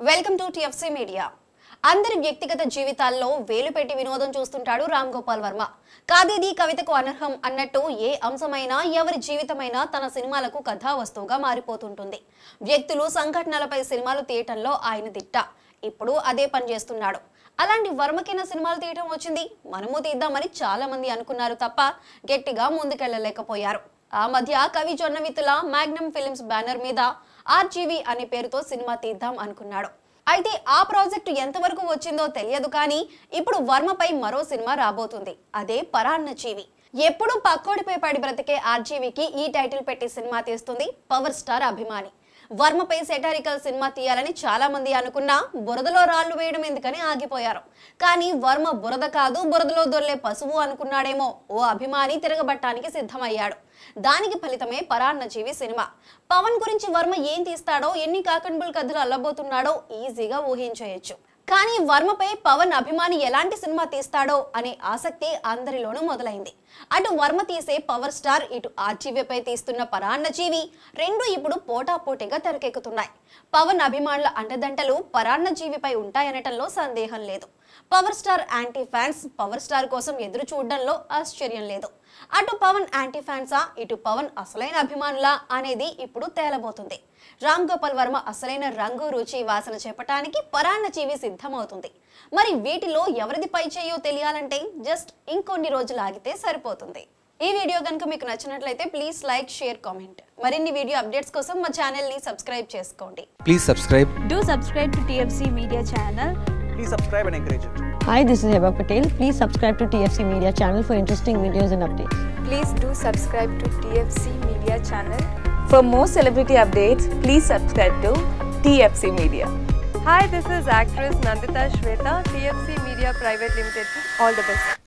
Welcome to TFC media అందరి వ్యక్తిగత జీవితాల్లో వేలు పెట్టి వినోదం చూస్తుంటాడు రామ్ గోపాల్ వర్మ కాదేది కవితకు అనర్హం అన్నట్టు ఏ అంశమైనా ఎవరి జీవితమైనా తన సినిమాలకు కథా వస్తువుగా మారిపోతుంటుంది వ్యక్తులు సంఘటనలపై సినిమాలు తీయటంలో ఆయన దిట్ట ఇప్పుడు అదే పని చేస్తున్నాడు అలాంటి వర్మకిన సినిమాలు తీయటం వచ్చింది మనము తీద్దామని చాలా మంది అనుకున్నారు తప్ప గట్టిగా ముందుకెళ్లలేకపోయారు ఆ మధ్య కవి జొన్నవిత్తుల మాగ్నమ్ ఫిలిమ్స్ బ్యానర్ మీద ఆర్జీవి అనే పేరుతో సినిమా తీద్దాం అనుకున్నాడు అయితే ఆ ప్రాజెక్టు ఎంతవరకు వచ్చిందో తెలియదు కానీ ఇప్పుడు వర్మపై మరో సినిమా రాబోతుంది అదే పరాన్నజీవి ఎప్పుడు పక్కోడిపై పడి బ్రతికే ఆర్జీవికి ఈ టైటిల్ పెట్టి సినిమా తీస్తుంది పవర్ స్టార్ అభిమాని వర్మపై సెటారికల్ సినిమా తీయాలని చాలా మంది అనుకున్నా బురదలో రాళ్లు వేయడం ఎందుకని ఆగిపోయారు కానీ వర్మ బురద కాదు బురదలో దొర్లే పశువు అనుకున్నాడేమో ఓ అభిమాని తిరగబట్టానికి సిద్ధమయ్యాడు దానికి ఫలితమే పరాన్నజీవి సినిమా పవన్ గురించి వర్మ ఏం తీస్తాడో ఎన్ని కాకన్బుల్ కథలు అల్లబోతున్నాడో ఈజీగా ఊహించేయొచ్చు కానీ వర్మపై పవన్ అభిమాని ఎలాంటి సినిమా తీస్తాడో అనే ఆసక్తి అందరిలోనూ మొదలైంది అటు వర్మ తీసే పవర్ స్టార్ ఇటు ఆర్జీవీపై తీస్తున్న పరాన్నజీవి రెండు ఇప్పుడు పోటాపోటీగా తెరకెక్కుతున్నాయి పవన్ అభిమానుల అండదండలు పరాన్నజీవిపై ఉంటాయనటంలో సందేహం లేదు power star anti fans power star కోసం ఎదురు చూడడంలో ఆశ్చర్యం లేదు అటు పవన్ యాంటీ ఫ్యాన్సా ఇటు పవన్ అసలైన అభిమానులా అనేది ఇప్పుడు తేలబోతుంది రామ్ గోపాల్ వర్మ అసలైన రంగు రుచి వాసన చెప్పటానికి పరాన్నజీవి సిద్ధమవుతుంది మరి వీటిలో ఎవరిది పై చేయో తెలియాలంటే జస్ట్ ఇంకొన్ని రోజులు ఆగితే సరిపోతుంది ఈ వీడియో కనుక మీకు నచ్చినట్లయితే ప్లీజ్ లైక్ షేర్ కామెంట్ మరిన్ని వీడియో అప్డేట్స్ కోసం మా ఛానల్ని సబ్స్క్రైబ్ చేసుకోండి Please subscribe. Do subscribe to TFC Media channel. please subscribe and encourage it. Hi, this is Heba Patel. Please subscribe to TFC Media channel for interesting videos and updates. Please do subscribe to TFC Media channel. For more celebrity updates, please subscribe to TFC Media. Hi, this is actress Nandita Shweta, TFC Media Private Limited. All the best.